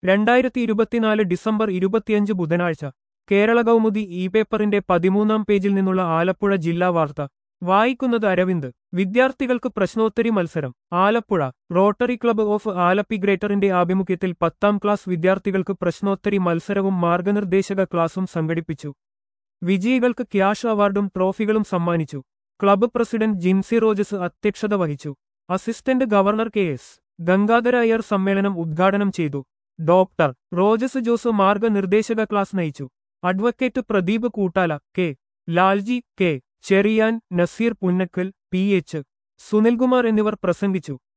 രണ്ടായിരത്തി ഇരുപത്തിനാല് ഡിസംബർ ഇരുപത്തിയഞ്ച് ബുധനാഴ്ച കേരള കൗമുദി ഇ പേപ്പറിന്റെ പതിമൂന്നാം പേജിൽ നിന്നുള്ള ആലപ്പുഴ ജില്ലാ വാർത്ത വായിക്കുന്നത് അരവിന്ദ് വിദ്യാർത്ഥികൾക്ക് പ്രശ്നോത്തരി മത്സരം Alappuzha Rotary Club of Alleppey ഗ്രേറ്ററിന്റെ ആഭിമുഖ്യത്തിൽ പത്താം ക്ലാസ് വിദ്യാർത്ഥികൾക്ക് പ്രശ്നോത്തരി മത്സരവും മാർഗനിർദ്ദേശക ക്ലാസും സംഘടിപ്പിച്ചു വിജയികൾക്ക് ക്യാഷ് അവാർഡും ട്രോഫികളും സമ്മാനിച്ചു ക്ലബ്ബ് പ്രസിഡന്റ് ജിൻസി റോജസ് അധ്യക്ഷത വഹിച്ചു assistant governor K S Gangadhara Iyer സമ്മേളനം ഉദ്ഘാടനം ചെയ്തു ഡോക്ടർ റോജസ് ജോസ് മാർഗനിർദ്ദേശക ക്ലാസ് നയിച്ചു advocate Pradeep Koottala K Lalji K Cherian Naseer Punnakkal P H Sunilkumar എന്നിവർ പ്രസംഗിച്ചു